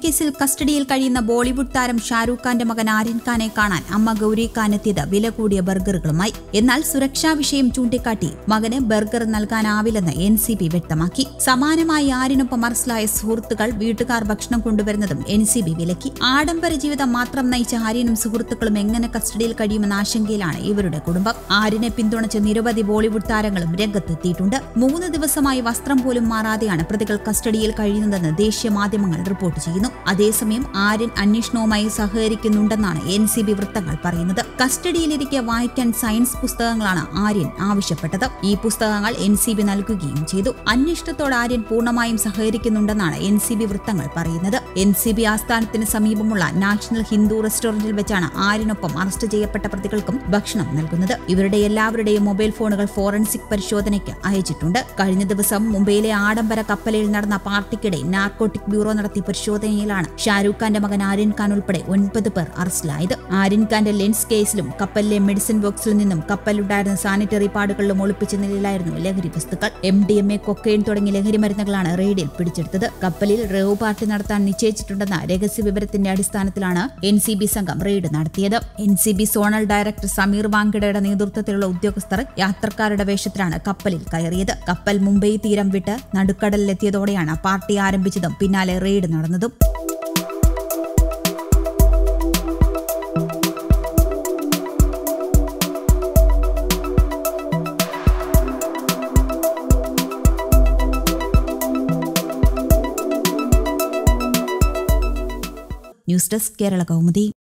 കേസിൽ കസ്റ്റഡിയിൽ കഴിയുന്ന ബോളിവുഡ് താരം ഷാരൂഖ് ഖാന്റെ മകൻ ആര്യൻ ഖാനെ കാണാൻ അമ്മ ഗൌരി ഖാൻ എത്തിയത് വില കൂടിയ ബർഗറുകളുമായി എന്നാൽ സുരക്ഷാ വിഷയം ചൂണ്ടിക്കാട്ടി മകന് ബർഗർ നൽകാനാവില്ലെന്ന് എൻ സി ബി വ്യക്തമാക്കി സമാനമായി ആര്യനൊപ്പം അറസ്റ്റിലായ സുഹൃത്തുക്കൾ വീട്ടുകാർ ഭക്ഷണം കൊണ്ടുവരുന്നതും എൻ സി ബി വിലക്കി ആഡംബര ജീവിതം മാത്രം നയിച്ച ആര്യനും സുഹൃത്തുക്കളും എങ്ങനെ കസ്റ്റഡിയിൽ കഴിയുമെന്ന ആശങ്കയിലാണ് ഇവരുടെ കുടുംബം ആര്യനെ പിന്തുണച്ച് നിരവധി ബോളിവുഡ് താരങ്ങളും രംഗത്തെത്തിയിട്ടുണ്ട് മൂന്ന് ദിവസമായി വസ്ത്രം പോലും മാറാതെയാണ് പ്രതികൾ കസ്റ്റഡിയിൽ കഴിയുന്നതെന്ന് ദേശീയ മാധ്യമങ്ങൾ റിപ്പോർട്ട് ചെയ്യുന്നു അതേസമയം ആര്യൻ അന്വേഷണവുമായി സഹകരിക്കുന്നുണ്ടെന്നാണ് എൻ സി ബി വൃത്തങ്ങൾ പറയുന്നത് കസ്റ്റഡിയിലിരിക്കെ വായിക്കാൻ സയൻസ് പുസ്തകങ്ങളാണ് ആര്യൻ ആവശ്യപ്പെട്ടത് ഈ പുസ്തകങ്ങൾ എൻ സി ബി നൽകുകയും ചെയ്തു അന്വേഷണത്തോട് ആര്യൻ പൂർണ്ണമായും സഹകരിക്കുന്നുണ്ടെന്നാണ് എൻ സി ബി വൃത്തങ്ങൾ പറയുന്നത് എൻ സി ബി ആസ്ഥാനത്തിന് സമീപമുള്ള നാഷണൽ ഹിന്ദു റെസ്റ്റോറന്റിൽ വെച്ചാണ് ആര്യനൊപ്പം അറസ്റ്റ് ചെയ്യപ്പെട്ട പ്രതികൾക്കും ഭക്ഷണം നൽകുന്നത് ഇവരുടെ എല്ലാവരുടെയും മൊബൈൽ ഫോണുകൾ ഫോറൻസിക് പരിശോധനയ്ക്ക് അയച്ചിട്ടുണ്ട് കഴിഞ്ഞ ദിവസം മുംബൈയിലെ ആഡംബര കപ്പലിൽ നടന്ന പാർട്ടിക്കിടെ നാർക്കോട്ടിക് ബ്യൂറോ നടത്തിയ പരിശോധനയിലാണ് ഷാരൂഖ് ഖാന്റെ മകൻ ആര്യൻ ഖാൻ ഉൾപ്പെടെ ഒൻപത് പേർ അറസ്റ്റിലായത് ആര്യൻ ഖാന്റെ ലെൻസ് കേസിലും കപ്പലിലെ മെഡിസിൻ ബോക്സിൽ നിന്നും കപ്പലിലുണ്ടായിരുന്ന സാനിറ്ററി പാടുകളിലും ഒളിപ്പിച്ച നിലയിലായിരുന്നു ലഹരി വസ്തുക്കൾ M D M A cocaine തുടങ്ങിയ ലഹരി മരുന്നുകളാണ് റെയ്ഡിൽ പിടിച്ചെടുത്തത് കപ്പലിൽ റേവ് പാർട്ടി നടത്താൻ നിശ്ചയിച്ചിട്ടുണ്ടെന്ന രഹസ്യ വിവരത്തിന്റെ അടിസ്ഥാനത്തിലാണ് എൻ സി ബി സംഘം റെയ്ഡ് നടത്തിയത് N C B zonal director Sameer വാങ്കഡയുടെ നേതൃത്വത്തിലുള്ള ഉദ്യോഗസ്ഥർ യാത്രക്കാരുടെ വേഷത്തിലാണ് കപ്പലിൽ കയറിയത് കപ്പൽ മുംബൈ തീരം വിട്ട് നടുക്കടലിലെത്തിയതോടെയാണ് പാർട്ടി ആരംഭിച്ചതും പിന്നാലെ റെയ്ഡ് നടന്നതും ന്യൂസ് ഡെസ്ക് കേരള കൗമുദി